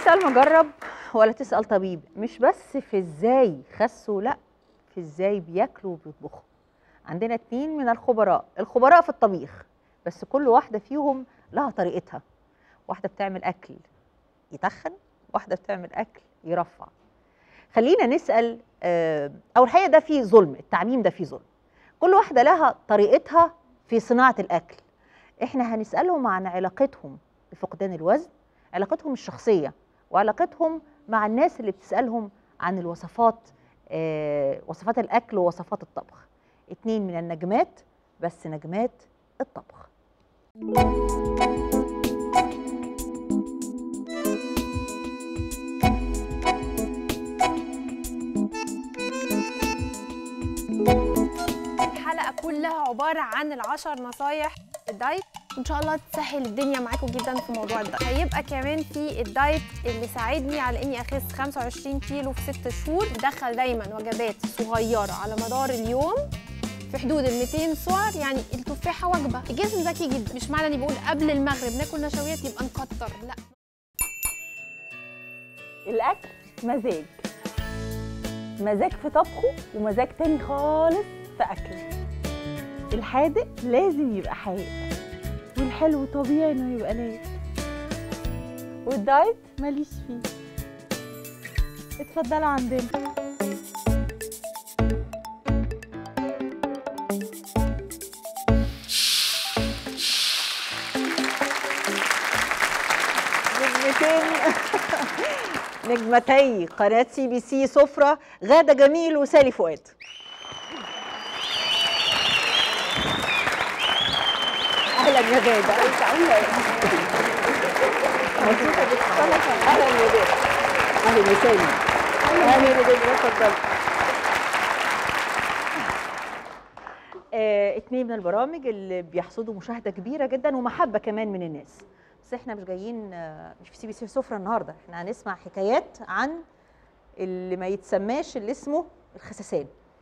تسال مجرب ولا تسال طبيب مش بس في ازاي خسوا لا في ازاي بياكلوا وبيطبخوا عندنا اتنين من الخبراء الخبراء في الطبيخ بس كل واحده فيهم لها طريقتها واحده بتعمل اكل يتخن واحده بتعمل اكل يرفع خلينا نسال آه، او الحقيقه ده فيه ظلم التعميم ده فيه ظلم كل واحده لها طريقتها في صناعه الاكل احنا هنسالهم عن علاقتهم بفقدان الوزن علاقتهم الشخصيه وعلاقتهم مع الناس اللي بتسالهم عن الوصفات آه، وصفات الاكل ووصفات الطبخ اتنين من النجمات بس نجمات الطبخ الحلقه كلها عباره عن العشر نصايح الدايت ان شاء الله تسهل الدنيا معاكم جدا في موضوع الدايت هيبقى كمان في الدايت اللي ساعدني على اني اخس 25 كيلو في 6 شهور دخل دايما وجبات صغيره على مدار اليوم في حدود ال 200 سعر يعني التفاحه وجبه الجسم ذكي جدا مش معنى اني بقول قبل المغرب ناكل نشويات يبقى نكتر لا الاكل مزاج مزاج في طبخه ومزاج تاني خالص في اكله الحادق لازم يبقى حادق والحلو طبيعي انه يبقى لايق والدايت ماليش فيه اتفضلوا عندنا نجمتين نجمتي قناه سي بي سي سفره غاده جميل وسالي فؤاد اهلا يا غاده انت عامله ايه مبسوطه بتتفرج اهلا يا غاده اهلا يا سالي اهلا يا غاده اتفضل آه، اتنين من البرامج اللي بيحصدوا مشاهده كبيره جدا ومحبه كمان من الناس بس احنا مش جايين آه، مش في سي بي سي سفره النهارده احنا هنسمع حكايات عن اللي ما يتسماش اللي اسمه الخسسان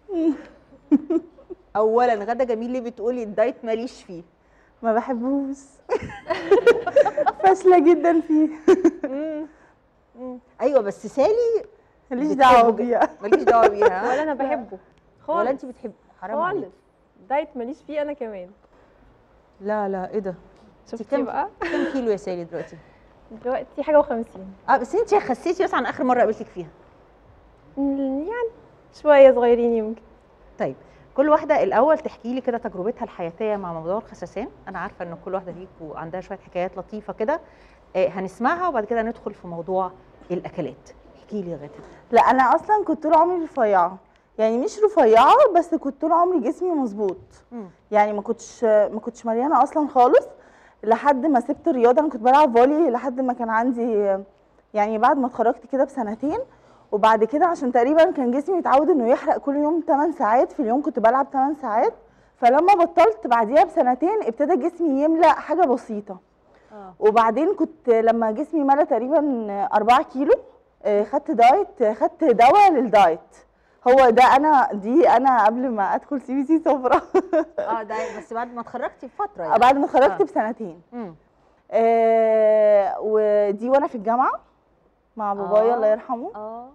اولا غدا جميل ليه بتقولي الدايت ماليش فيه ما بحبوش فاشله جدا فيه مم. مم. ايوه بس سالي ماليش بتحبه دعوه جدا. بيها ماليش دعوه بيها ها؟ ولا انا بحبه ولا خالص انت بتحبي حرام عليك خالص دايت ماليش فيه انا كمان لا لا ايه ده شفتي كام- بقى كام كيلو يا سالي دلوقتي دلوقتي حاجه و50 اه بس انت خسيتي بس عن اخر مره قابلتك فيها يعني شويه صغيرين يمكن طيب كل واحدة الأول تحكي لي كده تجربتها الحياتية مع موضوع الخساسان، أنا عارفة إن كل واحدة فيكم عندها شوية حكايات لطيفة كده، آه هنسمعها وبعد كده ندخل في موضوع الأكلات. احكي لي يا غادة. لا انا اصلا كنت طول عمري رفيعه يعني مش رفيعه بس كنت طول عمري جسمي مظبوط مم. يعني ما كنتش ما كنتش مليانه اصلا خالص لحد ما سبت الرياضه انا كنت بلعب فولي لحد ما كان عندي يعني بعد ما اتخرجت كده بسنتين وبعد كده عشان تقريبا كان جسمي متعود انه يحرق كل يوم 8 ساعات في اليوم كنت بلعب 8 ساعات فلما بطلت بعديها بسنتين ابتدى جسمي يملأ حاجه بسيطه اه وبعدين كنت لما جسمي ملى تقريبا 4 كيلو آه، خدت دايت آه، خدت دواء للدايت هو ده انا دي انا قبل ما ادخل سي بي سي سفره اه ده بس بعد ما اتخرجتي بفترة يعني. بعد ما اتخرجت آه. بسنتين مم. آه ودي وانا في الجامعه مع بابايا آه. الله يرحمه اه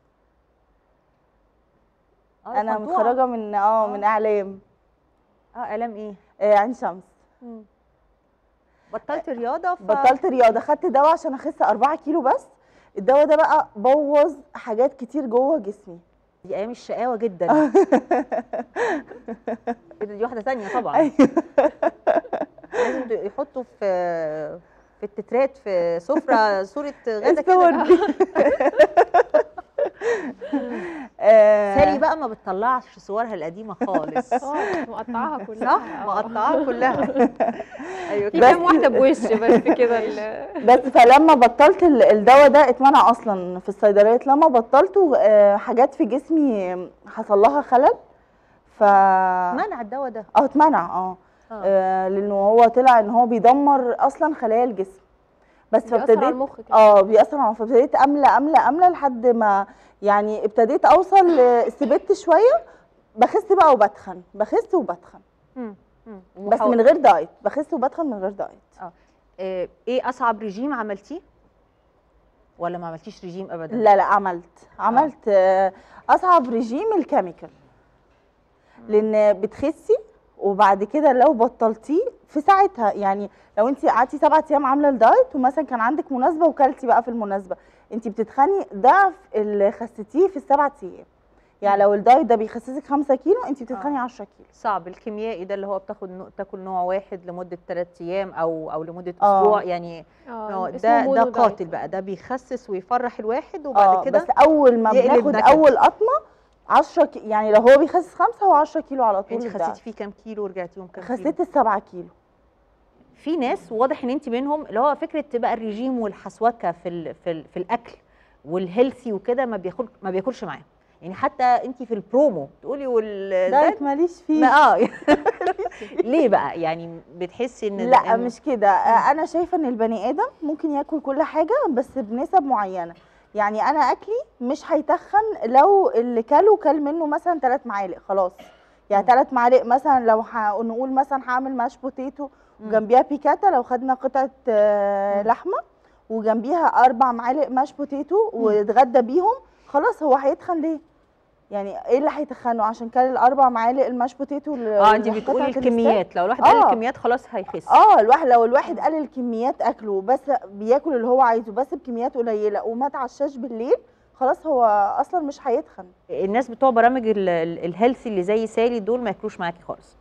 آه، انا فضوعة. متخرجه من اه آه. من اعلام اه اعلام ايه؟ آه عين شمس مم. بطلت رياضة ف... بطلت رياضه خدت دواء عشان اخس 4 كيلو بس الدواء ده بقى بوظ حاجات كتير جوه جسمي دي ايام الشقاوة جدا إيه ده، دي واحدة تانية طبعا ايوه لازم يحطوا في في التترات في سفرة صورة غدا الصور كده دي آه، سالي بقى ما بتطلعش صورها القديمة خالص خالص مقطعاها كلها صح آه. مقطعاها كلها ايوه في كده كام واحده بوش بس كده ال- بس فلما بطلت ال- الدواء ده اتمنع اصلا في الصيدليات لما بطلته آه، حاجات في جسمي حصل لها خلل ف منع الدواء ده اه اتمنع اه آه. آه، لانه هو طلع ان هو بيدمر اصلا خلايا الجسم بس بيأثر على فابتديت المخ كده اه بيأثر على فابتديت املى املى املى لحد ما يعني ابتديت اوصل ل- سبت شويه بخس بقى وبتخن بخس وبتخن مم. مم. بس من غير دايت بخس وبتخن من غير دايت آه، ايه اصعب رجيم عملتيه ولا ما عملتيش رجيم ابدا لا لا عملت عملت آه، اصعب رجيم الكيميكال لان بتخسي وبعد كده لو بطلتيه في ساعتها يعني لو انت قعدتي سبعة ايام عامله الدايت ومثلا كان عندك مناسبه وكلتي بقى في المناسبه انت بتتخني ضعف اللي خسيتيه في السبعة ايام يعني لو الدايت ده بيخسسك 5 كيلو انت بتتخني 10 كيلو صعب الكيميائي ده اللي هو بتاخد نوع- تاكل نوع واحد لمده 3 ايام او او لمده آه. اسبوع يعني اه نوع- اسمه ده ده مونو دايت. قاتل بقى ده بيخسس ويفرح الواحد وبعد اه كده بس اول ما يقلب بناخد نكد. اول قطمه 10 كي... يعني لو هو بيخسس 5 هو 10 كيلو على طول انت الضعف. خسيتي فيه كام كيلو ورجعتيهم كام كيلو خسيت السبعة كيلو في ناس واضح ان انت منهم اللي هو فكره بقى الرجيم والحسوكه في ال في, ال في الاكل والهيلثي وكده ما بياكل ما بياكلش معاهم يعني حتى انت في البرومو تقولي وال دايت ماليش فيه ما اه ليه بقى يعني بتحسي ان لا إن- مش كده آه، انا شايفه ان البني ادم ممكن ياكل كل حاجه بس بنسب معينه يعني انا اكلي مش هيتخن لو اللي كله كل منه مثلا ثلاث معالق خلاص يعني ثلاث معالق مثلا لو هنقول مثلا هعمل ماش بوتيتو مم. وجنبيها بيكاتا لو خدنا قطعه آه، مم. لحمه وجنبيها اربع معالق ماش بوتيتو واتغدى بيهم خلاص هو هيتخن ليه يعني ايه اللي هيتخنه عشان كان الاربع معالق الماش بوتيتو اه انت بتقولي الكميات لو الواحد قال آه. الكميات خلاص هيخس اه الواحد لو الواحد قلل كميات اكله بس بياكل اللي هو عايزه بس بكميات قليله وما تعشاش بالليل خلاص هو اصلا مش هيتخن الناس بتوع برامج ال- ال- الهيلثي اللي زي سالي دول ما ياكلوش معاكي خالص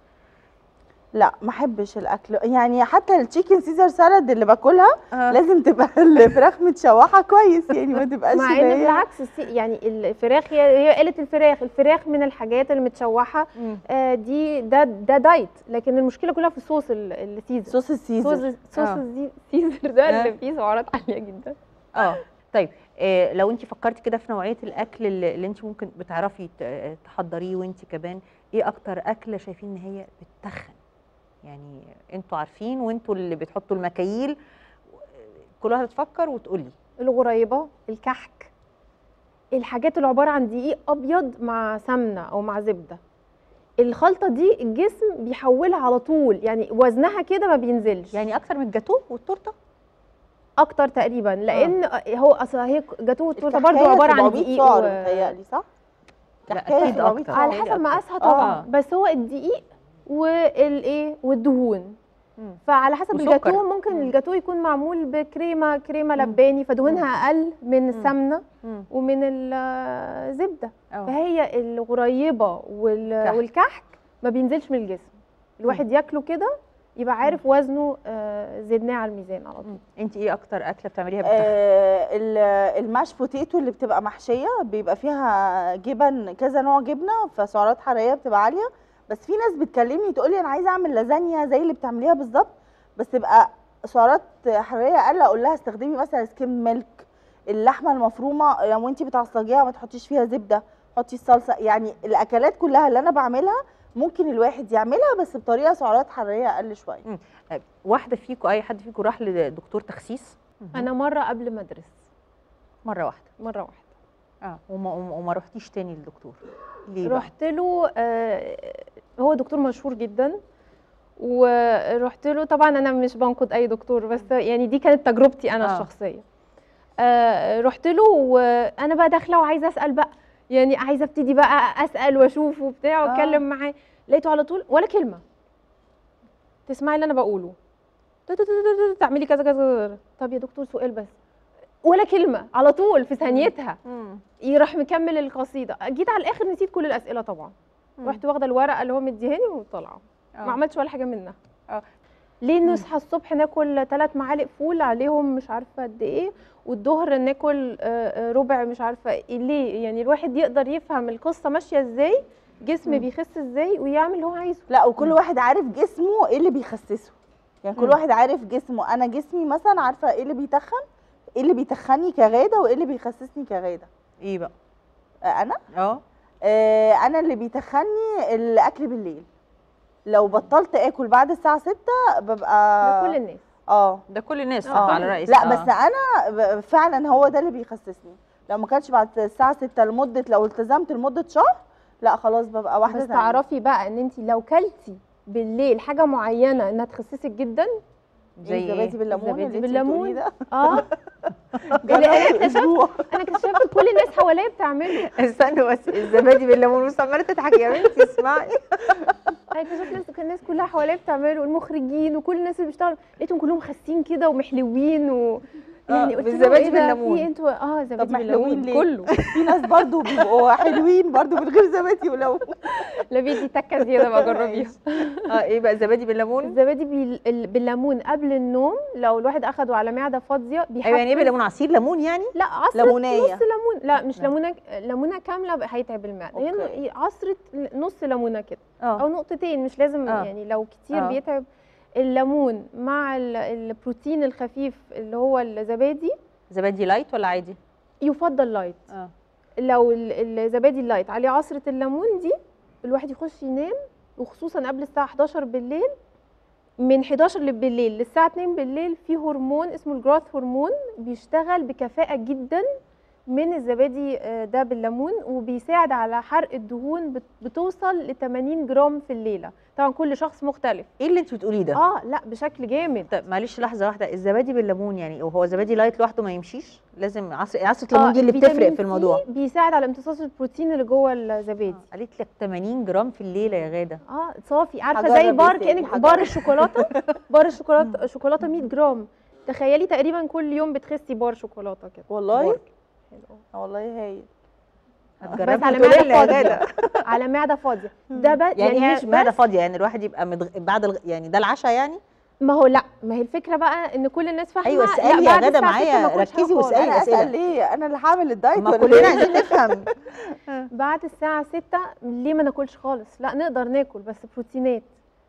لا ما احبش الاكل يعني حتى التشيكن سيزر سالاد اللي باكلها آه. لازم تبقى الفراخ متشوحه كويس يعني ما تبقاش مع اللي ان هي- بالعكس السي- يعني الفراخ هي هي قالت الفراخ الفراخ من الحاجات المتشوحه مم. آه، دي ده ده دايت لكن المشكله كلها في الصوص ال- السيزر صوص السيزر صوص صوص آه. الزي- السيزر ده آه. اللي فيه سعرات عاليه جدا اه طيب إيه لو انت فكرتي كده في نوعيه الاكل اللي, اللي انت ممكن بتعرفي ت- تحضريه وانت كمان ايه اكتر اكله شايفين ان هي بتتخن يعني انتوا عارفين وانتوا اللي بتحطوا المكاييل كل واحده تفكر وتقول لي الغريبه الكحك الحاجات اللي عباره عن دقيق ابيض مع سمنه او مع زبده الخلطه دي الجسم بيحولها على طول يعني وزنها كده ما بينزلش يعني اكتر من الجاتوه والتورته اكتر تقريبا لان هو اصل هي جاتوه التورته برضه الكحكاية عباره عن 700 دقيق سعر و... متهيألي صح؟ لا، كحكاية أكيد 700 أكتر. سعر. على متهيألي حسب أكتر. مقاسها آه. طبعا بس هو الدقيق والايه والدهون مم. فعلى حسب وسكر. الجاتوه ممكن مم. الجاتوه يكون معمول بكريمه كريمه مم. لباني فدهونها اقل من السمنه مم. ومن الزبده اه فهي الغريبه وال- كحك. والكحك ما بينزلش من الجسم الواحد ياكله كده يبقى عارف وزنه آه، زدناه على الميزان على طول انت ايه اكتر اكله بتعمليها بتتخن آه ال- الماش بوتيتو اللي بتبقى محشيه بيبقى فيها جبن كذا نوع جبنه فسعرات حراريه بتبقى عاليه بس في ناس بتكلمني تقول لي انا عايزه اعمل لازانيا زي اللي بتعمليها بالظبط بس تبقى سعرات حراريه اقل اقول لها استخدمي مثلا سكيم ميلك اللحمه المفرومه لو انت بتعصجيها ما تحطيش فيها زبده حطي الصلصه يعني الاكلات كلها اللي انا بعملها ممكن الواحد يعملها بس بطريقه سعرات حراريه اقل شويه آه، واحده فيكم اي حد فيكم راح لدكتور تخسيس انا مره قبل ما ادرس مره واحده مره واحده اه وما, وما وما رحتيش تاني للدكتور ليه بقى؟ رحت له آه، هو دكتور مشهور جدا ورحت له طبعا انا مش بنقد اي دكتور بس يعني دي كانت تجربتي انا آه. الشخصيه آه، رحت له وانا بقى داخله وعايزه اسال بقى يعني عايزه ابتدي بقى اسال واشوف وبتاع آه. واتكلم معاه لقيته على طول ولا كلمه تسمعي اللي انا بقوله تو- تو- تو- تو- تو- تعملي كذا كذا كذا. طب يا دكتور سؤال بس ولا كلمه على طول في ثانيتها مم. يروح مكمل القصيده جيت على الاخر نسيت كل الاسئله طبعا مم. رحت واخده الورقه اللي هو مديهاني وطالعه آه. ما عملتش ولا حاجه منها آه. ليه نصحى الصبح ناكل ثلاث معالق فول عليهم مش عارفه قد ايه والظهر ناكل آه، آه، ربع مش عارفه إيه ليه يعني الواحد يقدر يفهم القصه ماشيه ازاي جسم مم. بيخس ازاي ويعمل اللي هو عايزه لا وكل مم. واحد عارف جسمه ايه اللي بيخسسه يعني كل مم. واحد عارف جسمه انا جسمي مثلا عارفه ايه اللي بيتخن ايه اللي بيتخني كغاده وايه اللي بيخسسني كغاده ايه بقى آه، انا اه آه، انا اللي بيتخني الاكل بالليل لو بطلت اكل بعد الساعه 6 ببقى ده كل الناس اه ده كل الناس آه. على رأي لا آه. بس انا ب- فعلا هو ده اللي بيخسسني لو ما كانش بعد الساعه 6 لمده لو التزمت لمده شهر لا خلاص ببقى واحده بس تانية. تعرفي بقى ان انت لو كلتي بالليل حاجه معينه انها تخسسك جدا زي زي زبادي ايه بالليمون زبادي اللي انت بالليمون. بتقوليه ده اه جربت اكتشفت- اسبوع انا اكتشفت كل الناس حواليا بتعمله استنى بس الزبادي بالليمون بس عماله تضحكي يا بنتي اسمعي انا اكتشفت ناس كان الناس كلها حواليا بتعمله المخرجين وكل الناس اللي بيشتغلوا لقيتهم كلهم خاسين كده ومحلوين و يعني قلت لهم بالزبادي ايه ده بالليمون. في انتوا اه زبادي محلوين بالليمون ليه؟ كله في ناس برضو بيبقوا حلوين برضو من غير زبادي ولو لا بيدي تكه زياده بقى جربيها اه ايه بقى زبادي بالليمون الزبادي بال- ال- بالليمون قبل النوم لو الواحد اخده على معده فاضيه بيحفز ايوه يعني ايه بالليمون عصير ليمون يعني لا عصرة ليمونية. نص ليمون لا مش لا. ليمونه ليمونه كامله بقى هيتعب المعده أوكي. هي عصره نص ليمونه كده او اه نقطتين مش لازم آه. يعني لو كتير آه. بيتعب الليمون مع ال- البروتين الخفيف اللي هو الزبادي زبادي لايت ولا عادي يفضل لايت اه لو ال- الزبادي اللايت عليه عصره الليمون دي الواحد يخش ينام وخصوصا قبل الساعه 11 بالليل من 11 ل- بالليل للساعه 2 بالليل في هرمون اسمه الجروث هرمون بيشتغل بكفاءه جدا من الزبادي آه، ده بالليمون وبيساعد على حرق الدهون بت- بتوصل ل 80 جرام في الليله طبعا كل شخص مختلف ايه اللي انت بتقوليه ده اه لا بشكل جامد طب معلش لحظه واحده الزبادي بالليمون يعني وهو زبادي لايت لوحده ما يمشيش لازم عصر عصره الليمون دي اللي الفيتامين بتفرق في سي الموضوع بيساعد على امتصاص البروتين اللي جوه الزبادي قالت لك 80 جرام في الليله يا غاده اه صافي عارفه هجرب زي بار تاني، كانك هجرب. بار الشوكولاته بار الشوكولاته شوكولاته 100 جرام تخيلي تقريبا كل يوم بتخسي بار شوكولاته كده والله بار. آه والله هايل هتجربي على وتقولي معدة لنا يا فاضية. غاده على معده فاضيه ده بقى يعني, يعني, ايه مش معده بس فاضيه يعني الواحد يبقى مدغ... بعد الغ... يعني ده العشاء يعني ما هو لا ما هي الفكره بقى ان كل الناس فاهمه ايوه لا، اسالي يا بعد غاده الساعة معايا 6 ما أكلش ركزي حاجة خالص. واسالي انا اسئله اسال ليه انا اللي هعمل الدايت ما ولا كلنا إيه؟ عايزين نفهم بعد الساعه 6 ليه ما ناكلش خالص لا نقدر ناكل بس بروتينات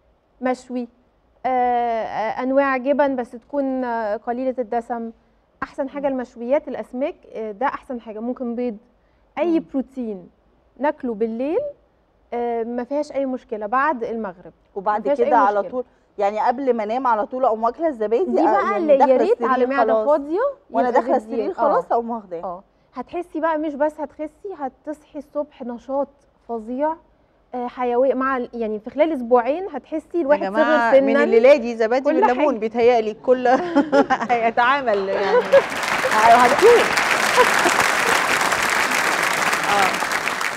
مشوي آه، آه، انواع جبن بس تكون آه، قليله الدسم احسن حاجه المشويات الاسماك آه، ده احسن حاجه ممكن بيض اي مم. بروتين ناكله بالليل آه، ما فيهاش اي مشكله بعد المغرب وبعد مفيهاش أي كده على مشكلة. طول يعني قبل ما انام على طول اقوم واكله الزبادي دي آه، بقى يعني اللي داخلة يا ريت السرير على معده خلاص. فاضيه وانا يبقى داخله دي- السرير آه. خلاص اقوم واخداه اه هتحسي بقى مش بس هتخسي هتصحي الصبح نشاط فظيع آه، حيويه مع ال- يعني في خلال اسبوعين هتحسي يا الواحد جماعه صغر من سنا الليله دي زبادي كل بالليمون حاجة. بيتهيألي الكل هيتعامل يعني هنشوف اه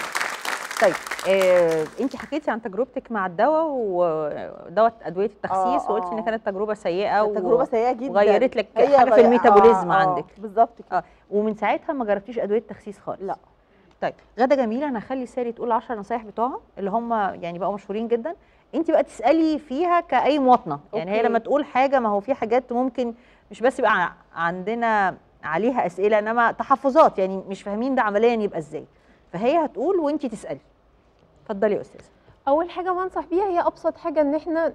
طيب آه، انت حكيتي عن تجربتك مع الدواء ودواء ادويه التخسيس آه، وقلتي ان آه. كانت تجربه سيئه و- تجربه سيئه جدا وغيرت لك هي حاجه في غير- الميتابوليزم آه، آه، عندك بالظبط كده اه ومن ساعتها ما جربتيش ادويه تخسيس خالص لا. طيب غدا جميله انا هخلي ساري تقول 10 نصايح بتوعها اللي هم يعني بقوا مشهورين جدا انت بقى تسالي فيها كاي مواطنه يعني هي أوكي. لما تقول حاجه ما هو في حاجات ممكن مش بس يبقى ع- عندنا عليها اسئله انما تحفظات يعني مش فاهمين ده عمليا يبقى ازاي فهي هتقول وانت تسالي اتفضلي يا استاذه اول حاجه بنصح بيها هي ابسط حاجه ان احنا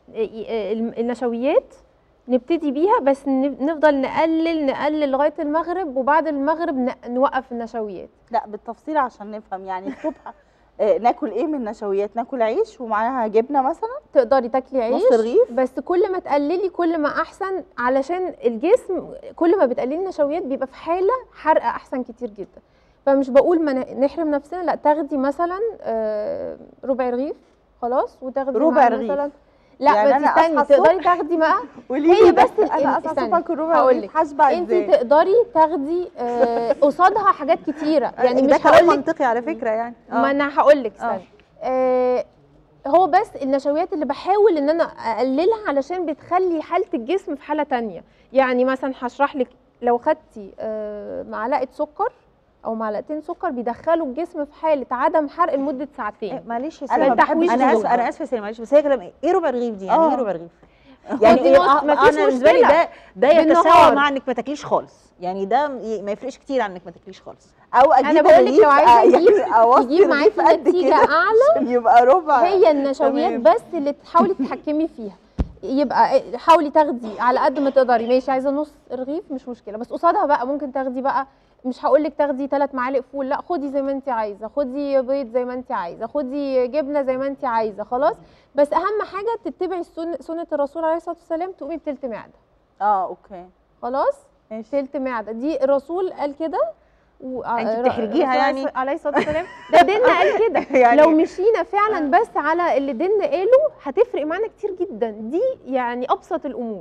ال- النشويات نبتدي بيها بس ن- نفضل نقلل نقلل لغايه المغرب وبعد المغرب ن- نوقف النشويات لا بالتفصيل عشان نفهم يعني الصبح آه، ناكل ايه من النشويات ناكل عيش ومعاها جبنه مثلا تقدري تاكلي عيش نص رغيف بس كل ما تقللي كل ما احسن علشان الجسم كل ما بتقللي النشويات بيبقى في حاله حرق احسن كتير جدا فمش بقول ما ن- نحرم نفسنا لا تاخدي مثلا آه، ربع رغيف خلاص وتاخدي ربع معاه رغيف. مثلا لا يعني ما أنا تستني أصحى تقدري الصبح تاخدي بقى قولي هي لي بس بس ال- انا ال- اصحى استني، الصبح اكل ربع هقول رغيف لك. هشبع انت ازاي تقدري تاخدي آه، قصادها حاجات كتيره يعني ده مش كلام هقول لك منطقي على فكره يعني ما انا هقول لك آه. استني آه هو بس النشويات اللي بحاول ان انا اقللها علشان بتخلي حاله الجسم في حاله تانية يعني مثلا هشرح لك لو خدتي آه معلقه سكر او معلقتين سكر بيدخلوا الجسم في حاله عدم حرق لمده ساعتين إيه، معلش يا أنا ساري ما بحبش انا اسفه السكر. انا اسفه يا ساري معلش بس هي كلام ايه ايه ربع رغيف دي يعني آه. ايه ربع رغيف خدي يعني نص، آه، مفيش انا بالنسبه لي مشكلة. ده ده يتساوى بالنهار. مع انك ما تاكليش خالص يعني ده م- ما يفرقش كتير عن انك ما تاكليش خالص او اجيب انا بقول لك رغيف، لو عايزه آه، تجيب يعني أوصي تجيب معاكي رغيف قد نتيجه كده اعلى عشان يبقى ربع هي النشويات تمام. بس اللي تحاولي تتحكمي فيها يبقى حاولي تاخدي على قد ما تقدري ماشي عايزه نص رغيف مش مشكله بس قصادها بقى ممكن تاخدي بقى مش هقول لك تاخدي ثلاث معالق فول لا خدي زي ما انت عايزه خدي بيض زي ما انت عايزه خدي جبنه زي ما انت عايزه خلاص بس اهم حاجه تتبعي السن- سنه الرسول عليه الصلاه والسلام تقومي بتلت معده اه اوكي خلاص ماشي تلت معده دي الرسول قال كده و... أنت ر- بتحرجيها الرسول يعني؟ عليه الصلاه والسلام ده ديننا قال كده يعني لو مشينا فعلا بس على اللي ديننا قاله هتفرق معانا كتير جدا دي يعني ابسط الامور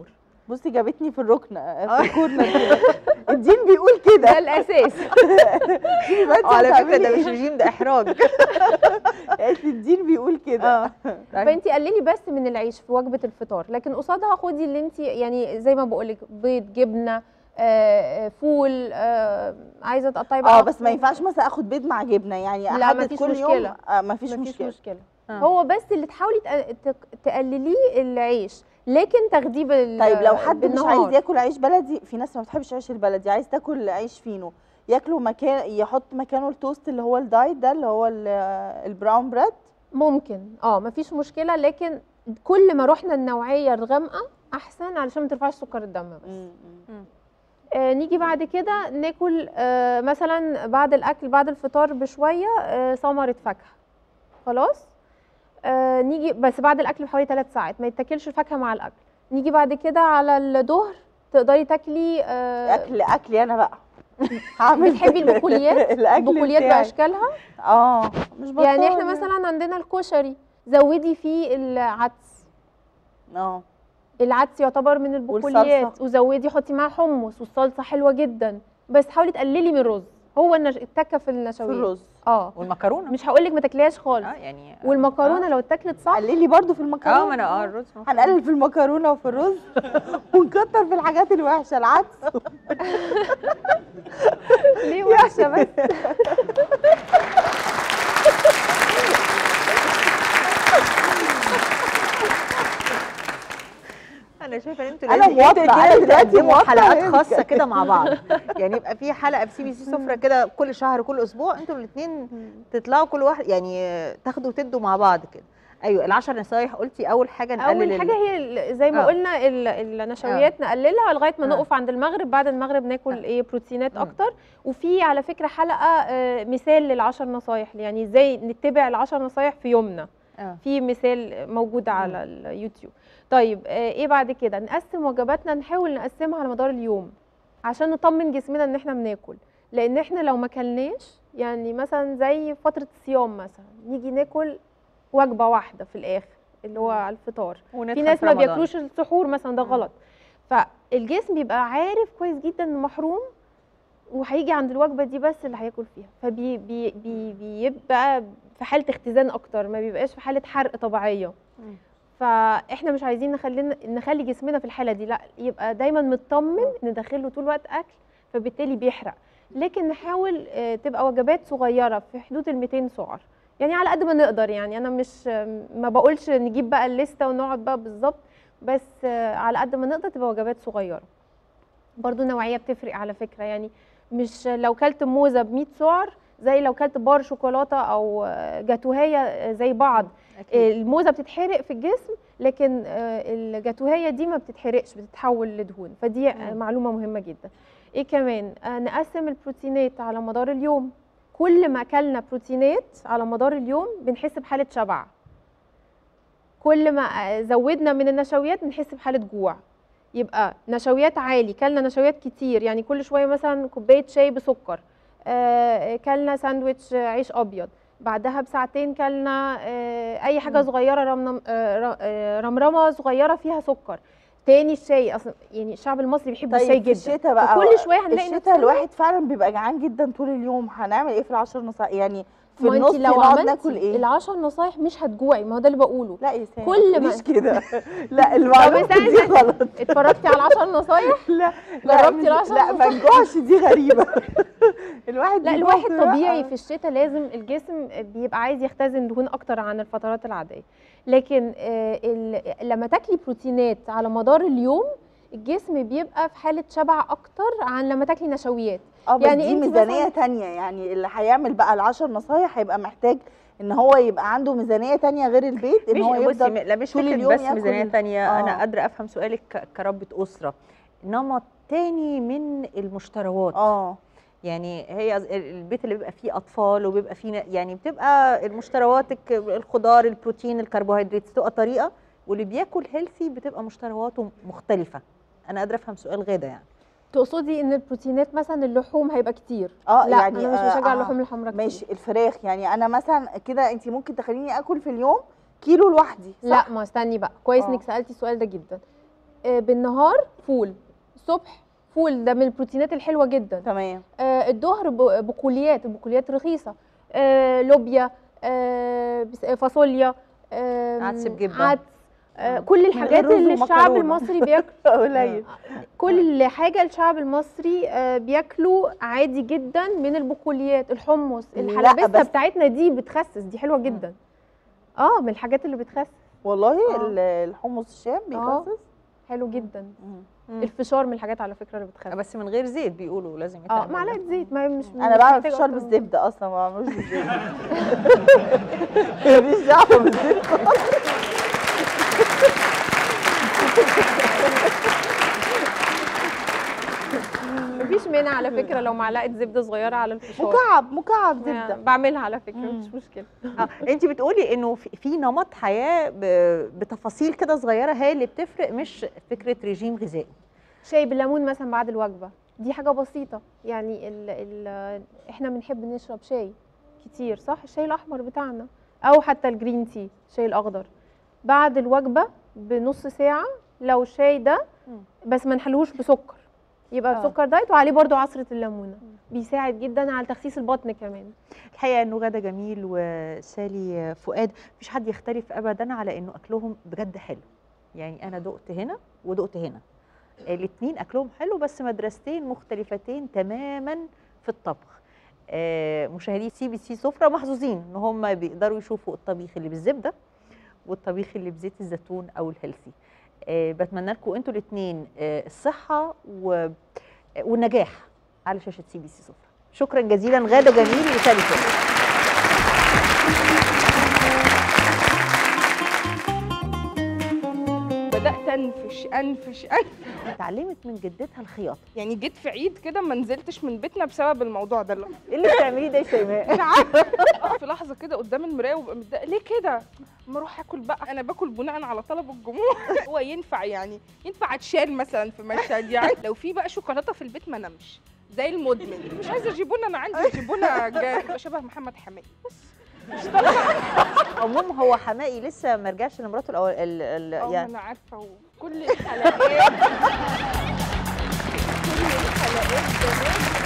بصي جابتني في الركن في الكورنر كده الدين بيقول كده ده الاساس يبقى انت على فكره ده هتعملي مش رجيم ده احراج إيه؟ قالت لي الدين بيقول كده اه فانت قللي بس من العيش في وجبه الفطار لكن قصادها خدي اللي انت يعني زي ما بقول لك بيض جبنه آه، فول آه، عايزه تقطعي بقى اه بس ما ينفعش مثلا اخد بيض مع جبنه يعني لا، احدد مفيش كل يوم مشكلة. آه مفيش مفيش مشكله مشكله آه. هو بس اللي تحاولي تق- تق- تقلليه العيش لكن تاخديه بال طيب لو حد مش بالنهار. عايز ياكل عيش بلدي في ناس ما بتحبش العيش البلدي عايز تاكل عيش فينو ياكلوا مكان يحط مكانه التوست اللي هو الدايت ده اللي هو ال- البراون بريد ممكن اه مفيش مشكله لكن كل ما رحنا النوعيه الغامقه احسن علشان ما ترفعش سكر الدم بس آه نيجي بعد كده ناكل آه مثلا بعد الاكل بعد الفطار بشويه آه ثمره فاكهه خلاص آه نيجي بس بعد الاكل بحوالي 3 ساعات ما يتاكلش الفاكهه مع الاكل نيجي بعد كده على الظهر تقدري تاكلي آه اكل اكلي انا بقى هعمل بتحبي كده. البقوليات الاكل البقوليات بتاعي. باشكالها اه مش يعني احنا بطال. مثلا عندنا الكشري زودي فيه العدس اه العدس يعتبر من البقوليات والصلصة. وزودي حطي معاه حمص والصلصه حلوه جدا بس حاولي تقللي من الرز هو النش... التكه في في النشويات الرز اه والمكرونه مش هقول لك ما تاكليهاش خالص اه يعني والمكرونه اه لو اتاكلت صح قللي برضو في المكرونه اه ما انا اه الرز مفروض. هنقلل في المكرونه وفي الرز ونكتر في الحاجات الوحشه العدس ليه وحشه بس انا شايفه ان انتوا أنا لازم موافقة، انتوا أنا الاتنين دلوقتي تقدموا موافقة حلقات عليك. خاصه كده مع بعض يعني يبقى في حلقه في سي بي سي سفره كده كل شهر كل اسبوع انتوا الاثنين تطلعوا كل واحد يعني تاخدوا وتدوا مع بعض كده ايوه العشر نصايح قلتي اول حاجه نقلل اول ال- حاجه هي ال- زي ما آه. قلنا ال- النشويات نقللها لغايه ما آه. نقف عند المغرب بعد المغرب ناكل آه. ايه بروتينات مم. اكتر وفي على فكره حلقه آه، مثال للعشر نصايح يعني ازاي نتبع العشر نصايح في يومنا اه في مثال موجود على اليوتيوب طيب آه، ايه بعد كده نقسم وجباتنا نحاول نقسمها على مدار اليوم عشان نطمن جسمنا ان احنا بناكل لان احنا لو ما كلناش يعني مثلا زي فتره الصيام مثلا نيجي ناكل وجبه واحده في الاخر اللي هو على الفطار وندخل في ناس في ما رمضان. بياكلوش السحور مثلا ده مم. غلط فالجسم بيبقى عارف كويس جدا انه محروم وهيجي عند الوجبه دي بس اللي هياكل فيها فبي بي بي بيبقى في حاله اختزان اكتر ما بيبقاش في حاله حرق طبيعيه مم. فاحنا مش عايزين نخلينا نخلي جسمنا في الحاله دي لا يبقى دايما مطمن ندخله طول الوقت اكل فبالتالي بيحرق لكن نحاول آه، تبقى وجبات صغيره في حدود ال 200 سعر يعني على قد ما نقدر يعني انا مش ما بقولش نجيب بقى الليسته ونقعد بقى بالظبط بس آه، على قد ما نقدر تبقى وجبات صغيره برضو النوعيه بتفرق على فكره يعني مش لو كلت موزه ب 100 سعر زي لو كلت بار شوكولاته او آه، جاتوهيه آه، زي بعض أكيد. الموزه بتتحرق في الجسم لكن آه، الجاتوهيه دي ما بتتحرقش بتتحول لدهون فدي آه، مم. معلومه مهمه جدا ايه كمان آه، نقسم البروتينات على مدار اليوم كل ما اكلنا بروتينات على مدار اليوم بنحس بحاله شبع كل ما آه، زودنا من النشويات بنحس بحاله جوع يبقى نشويات عالي كلنا نشويات كتير يعني كل شويه مثلا كوبايه شاي بسكر آه، كلنا ساندويتش عيش ابيض بعدها بساعتين كلنا آه، اي حاجه مم. صغيره رمنم- آه، ر- آه، رمرمه صغيره فيها سكر تاني الشاي اصلا يعني الشعب المصري بيحب الشاي طيب جدا في الشتاء بقى وكل شويه هنلاقي الشتاء نفسنا الواحد فعلا بيبقى جعان جدا طول اليوم هنعمل ايه في العشر نصائح يعني في ما النص انت لو نقعد عملتي ناكل ايه العشر نصايح مش هتجوعي ما هو ده اللي بقوله لا يا سامي كل ما ما- تقوليش كده لا المعلومه استني دي استني. غلط اتفرجتي على العشر نصايح لا جربتي مش- العشر لا ما نصايح؟ نجوعش دي غريبه الواحد لا بيجوع الواحد في- طبيعي آه. في الشتاء لازم الجسم بيبقى عايز يختزن دهون اكتر عن الفترات العاديه لكن آه، ال- لما تاكلي بروتينات على مدار اليوم الجسم بيبقى في حاله شبع اكتر عن لما تاكلي نشويات اه بس يعني دي انت ميزانيه مثلاً- تانية يعني اللي هيعمل بقى العشر نصايح هيبقى محتاج ان هو يبقى عنده ميزانيه تانية غير البيت ان هو مش بصي يفضل لا مش طول فكره اليوم بس ياكل ميزانيه ال- تانية آه. انا قادره افهم سؤالك ك- كربة اسره نمط تاني من المشتروات اه يعني هي ز- ال- البيت اللي بيبقى فيه اطفال وبيبقى فيه ن- يعني بتبقى المشترواتك الخضار البروتين الكربوهيدرات بتبقى طريقه واللي بياكل هيلثي بتبقى مشترواته مختلفه انا قادره افهم سؤال غاده يعني تقصدي ان البروتينات مثلا اللحوم هيبقى كتير اه لا يعني انا مش آه، بشجع آه. اللحوم الحمراء كتير ماشي الفراخ يعني انا مثلا كده انت ممكن تخليني اكل في اليوم كيلو لوحدي صح؟ لا ما استني بقى كويس آه. انك سالتي السؤال ده جدا آه، بالنهار فول الصبح فول ده من البروتينات الحلوه جدا تمام آه، الظهر ب- بقوليات البقوليات رخيصه آه، لوبيا آه، بس- آه، فاصوليا آه، عدس بجبة. عدس آه، مم. كل غير الحاجات رز اللي الشعب ومكرونة. المصري بياكل قليل كل حاجه الشعب المصري آه، بياكلوا عادي جدا من البقوليات الحمص لا، الحلبسه بس- بتاعتنا دي بتخسس دي حلوه جدا اه من الحاجات اللي بتخسس والله آه. ال- الحمص الشام بيخسس حلو جدا مم. الفشار من الحاجات على فكره اللي بتخسس بس من غير زيت بيقولوا لازم اه يتعمل معلقه زيت ما مش انا مش بعمل محتاجة فشار أكتر من بالزبده اصلا ما بعملوش بالزيت ماليش دعوه بالزيت مفيش مانع على فكره لو معلقه زبده صغيره على الفشار مكعب مكعب يعني زبده بعملها على فكره مم. مش مشكله اه انت بتقولي انه في- في نمط حياه ب- بتفاصيل كده صغيره هي اللي بتفرق مش فكره رجيم غذائي شاي بالليمون مثلا بعد الوجبه دي حاجه بسيطه يعني ال ال احنا بنحب نشرب شاي كتير صح الشاي الاحمر بتاعنا او حتى الجرين تي الشاي الاخضر بعد الوجبه بنص ساعه لو الشاي ده مم. بس ما نحلوش بسكر يبقى آه. بسكر دايت وعليه برضو عصره الليمونه بيساعد جدا على تخسيس البطن كمان الحقيقه انه غدا جميل وسالي فؤاد مفيش حد يختلف ابدا على انه اكلهم بجد حلو يعني انا دقت هنا ودقت هنا الاثنين اكلهم حلو بس مدرستين مختلفتين تماما في الطبخ آه، مشاهدي سي بي سي سفره محظوظين ان هم بيقدروا يشوفوا الطبيخ اللي بالزبده والطبيخ اللي بزيت الزيتون او الهيلثي آه، بتمنى لكم انتوا الاثنين الصحه و- والنجاح على شاشه سي بي سي سفره شكرا جزيلا غاده جميل وسالي فؤاد بدات انفش انفش انفش اتعلمت من جدتها الخياطه يعني جيت في عيد كده ما نزلتش من بيتنا بسبب الموضوع ده ايه اللي بتعمليه ده يا شيماء انا عارفه أقف في لحظه كده قدام المرايه وابقى متضايقه ليه كده اما اروح اكل بقى انا باكل بناء على طلب الجمهور هو ينفع يعني ينفع اتشال مثلا في مشهد يعني لو في بقى شوكولاته في البيت ما نمش زي المدمن مش عايزه جيبونا انا عندي جيبونا جا- شبه محمد حماقي عموم هو حمائي لسه ما رجعش لمراته الاول ال- ال- اه يعني انا عارفه وكل الحلقات كل الحلقات زمان